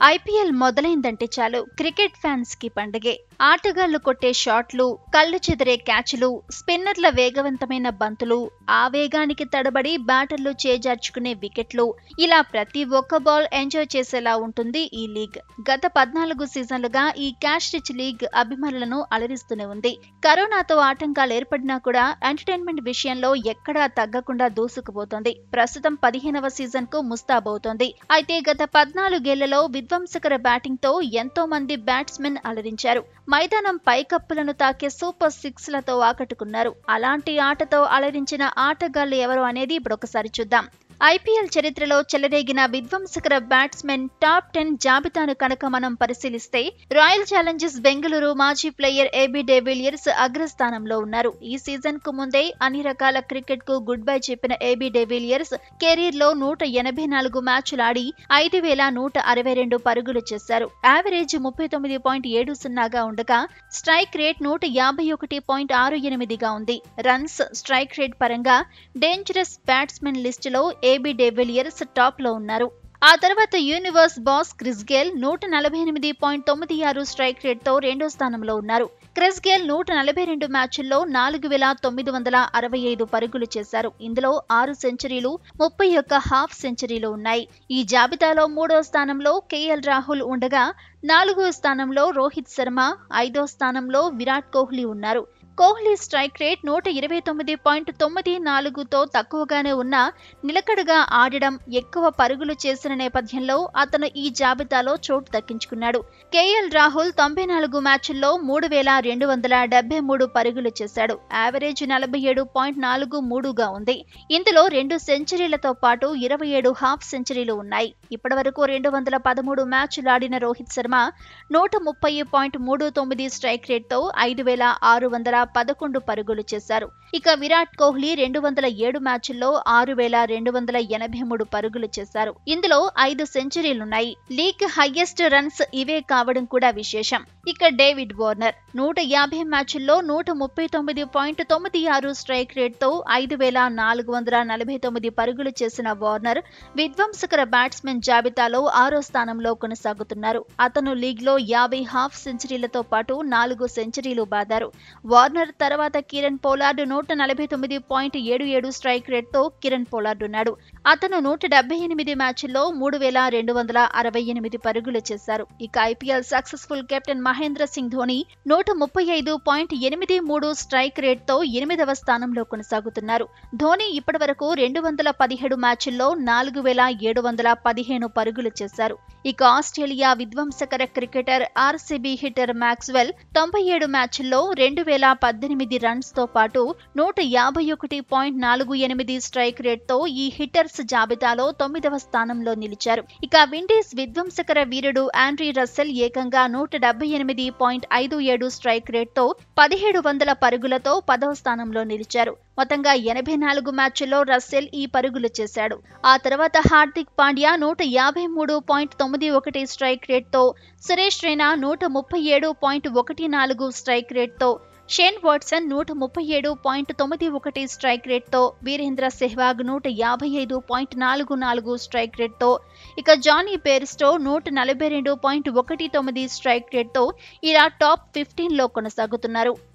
IPL మొదలైందంటే చాలు cricket fans కి పండగే ఆటగాళ్లు కొట్టే షాట్లు కళ్ళు చెదిరే క్యాచ్లు స్పిన్నర్ల వేగవంతమైన బంతులు ఆ వేగానికి తడబడి బ్యాటర్లు చేజార్చుకునే వికెట్లు ఇలా ప్రతి ఒక్క బాల్ ఎంజాయ్ చేసేలా ఉంటుంది ఈ లీగ్ గత పద్నాలుగు సీజన్లుగా ఈ క్యాష్ రిచ్ లీగ్ అభిమానులను అలరిస్తూనే ఉంది కరోనాతో ఆటంకాలు ఏర్పడినా కూడా ఎంటర్టైన్మెంట్ విషయంలో ఎక్కడా తగ్గకుండా దూసుకుపోతోంది ప్రస్తుతం పదిహేనవ సీజన్ కు ముస్తాబవుతోంది అయితే గత పద్నాలుగేళ్లలో విధ్వంసకర బ్యాటింగ్ తో ఎంతో మంది బ్యాట్స్మెన్ అలరించారు మైదానం పైకప్పులను తాకే సూపర్ సిక్స్ లతో ఆకట్టుకున్నారు అలాంటి ఆటతో అలరించిన ఆటగాళ్లు ఎవరు అనేది ఇప్పుడు ఒకసారి చూద్దాం ఐపీఎల్ చరిత్రలో చెలరేగిన విధ్వంసకర బ్యాట్స్మెన్ టాప్ టెన్ జాబితాను కనుక మనం పరిశీలిస్తే రాయల్ ఛాలెంజర్స్ బెంగళూరు మాజీ ప్లేయర్ ఏబీ డేవిలియర్స్ అగ్రస్థానంలో ఉన్నారు ఈ సీజన్ కు ముందే అన్ని రకాల క్రికెట్ కు గుడ్ బై చెప్పిన ఏబీ డేవిలియర్స్ కెరీర్ లో నూట ఎనభై నాలుగు మ్యాచ్లు ఆడి ఐదు వేల నూట అరవై రెండు పరుగులు చేశారు యావరేజ్ ముప్పై తొమ్మిది పాయింట్ ఏడు సున్నాగా ఉండగా స్ట్రైక్ రేట్ నూట యాభై ఒకటి పాయింట్ ఆరు ఎనిమిదిగా ఉంది రన్స్ స్ట్రైక్ రేట్ పరంగా డేంజరస్ బ్యాట్స్మెన్ లిస్టులో ఏబీ డేవిలియర్స్ టాప్ లో ఉన్నారు ఆ తర్వాత యూనివర్స్ బాస్ క్రిస్ గేల్ నూట నలభై ఎనిమిది పాయింట్ తొమ్మిది ఆరు స్ట్రైక్ రేట్ తో రెండో స్థానంలో ఉన్నారు క్రిస్ గేల్ నూట నలభై రెండు మ్యాచ్ల్లో నాలుగు వేల తొమ్మిది వందల అరవై ఐదు పరుగులు చేశారు ఇందులో ఆరు సెంచరీలు ముప్పై ఒక్క హాఫ్ సెంచరీలు ఉన్నాయి ఈ జాబితాలో మూడో స్థానంలో కేఎల్ రాహుల్ ఉండగా నాలుగో స్థానంలో రోహిత్ శర్మ ఐదో స్థానంలో విరాట్ కోహ్లీ ఉన్నారు కోహ్లీ స్ట్రైక్ రేట్ నూట ఇరవై తొమ్మిది పాయింట్ తొమ్మిది నాలుగుతో తక్కువగానే ఉన్నా నిలకడగా ఆడడం ఎక్కువ పరుగులు చేసిన నేపథ్యంలో అతను ఈ జాబితాలో చోటు దక్కించుకున్నాడు కేఎల్ రాహుల్ తొంభై నాలుగు మ్యాచ్ల్లో మూడు వేల రెండు వందల డెబ్బై మూడు పరుగులు చేశాడు యావరేజ్ నలభై ఏడు పాయింట్ నాలుగు మూడుగా ఉంది ఇందులో రెండు సెంచరీలతో పాటు ఇరవై ఏడు హాఫ్ సెంచరీలు ఉన్నాయి ఇప్పటివరకు రెండు వందల పదమూడు మ్యాచ్లు ఆడిన రోహిత్ శర్మ నూట ముప్పై పాయింట్ మూడు తొమ్మిది స్ట్రైక్ రేట్తో ఐదు వేల ఆరు వందల పదకొండు పరుగులు చేశారు ఇక విరాట్ కోహ్లీ రెండు వందల ఏడు మ్యాచ్ల్లో ఆరు వేల రెండు వందల ఎనభై మూడు పరుగులు చేశారు ఇందులో ఐదు సెంచరీలున్నాయి లీగ్ హైయెస్ట్ రన్స్ ఇవే కావడం కూడా విశేషం ఇక డేవిడ్ వార్నర్ నూట యాభై మ్యాచ్ల్లో నూట ముప్పై తొమ్మిది పాయింట్ తొమ్మిది ఆరు స్ట్రైక్ రేట్తో ఐదు వేల నాలుగు వందల నలభై తొమ్మిది పరుగులు చేసిన వార్నర్ విధ్వంసకర బ్యాట్స్మెన్ జాబితాలో ఆరో స్థానంలో కొనసాగుతున్నారు అతను లీగ్లో యాభై హాఫ్ సెంచరీలతో పాటు నాలుగు సెంచరీలు బాదారు వార్నర్ తర్వాత కిరణ్ పోలార్డ్ నూట నలభై తొమ్మిది పాయింట్ ఏడు ఏడు స్ట్రైక్ రేట్తో కిరణ్ పోలార్డ్ ఉన్నాడు అతను నూట డెబ్బై ఎనిమిది మ్యాచ్ల్లో మూడు వేల రెండు వందల అరవై ఎనిమిది పరుగులు చేశారు ఇక IPL successful captain Mahendra Singh Dhoni నూట ముప్పై ఐదు పాయింట్ ఎనిమిది మూడు స్ట్రైక్ రేట్తో ఎనిమిదవ స్థానంలో కొనసాగుతున్నారు ధోని ఇప్పటివరకు రెండు వందల పదిహేడు మ్యాచ్ల్లో నాలుగు వేల ఏడు వందల పదిహేను పరుగులు చేశారు ఇక ఆస్ట్రేలియా విధ్వంసకర క్రికెటర్ ఆర్సీబీ హిట్టర్ మ్యాక్స్వెల్ తొంభై ఏడు మ్యాచ్ల్లో రెండు వేల పద్దెనిమిది రన్స్ తో పాటు నూట యాభై ఒకటి పాయింట్ నాలుగు ఎనిమిది స్ట్రైక్ రేట్తో ఈ హిట్టర్స్ జాబితాలో తొమ్మిదవ స్థానంలో నిలిచారు ఇక విండీస్ విధ్వంసకర వీరుడు ఆండ్రీ రస్సెల్ ఏకంగా నూట డెబ్బై ఎనిమిది పాయింట్ ఐదు ఏడు స్ట్రైక్ రేట్తో పదిహేడు వందల పరుగులతో పదవ స్థానంలో నిలిచారు మొత్తంగా ఎనభై నాలుగు మ్యాచ్ల్లో రస్సెల్ ఈ పరుగులు చేశాడు ఆ తర్వాత హార్దిక్ పాండ్యా నూట యాభై మూడు పాయింట్ తొమ్మిది ఒకటి స్ట్రైక్ రేట్తో సురేష్ రైనా నూట ముప్పై ఏడు పాయింట్ ఒకటి నాలుగు స్ట్రైక్ రేట్తో షేన్ వాట్సన్ నూట ముప్పై ఏడు పాయింట్ తొమ్మిది ఒకటి స్ట్రైక్ రేట్తో వీరేంద్ర సెహ్వాగ్ నూట యాభై ఐదు పాయింట్ నాలుగు నాలుగు స్ట్రైక్ రేట్తో ఇక జానీ పేరిస్టో నూట నలభై రెండు పాయింట్ ఒకటి తొమ్మిది స్ట్రైక్ రేట్తో ఇలా టాప్ ఫిఫ్టీన్లో కొనసాగుతున్నారు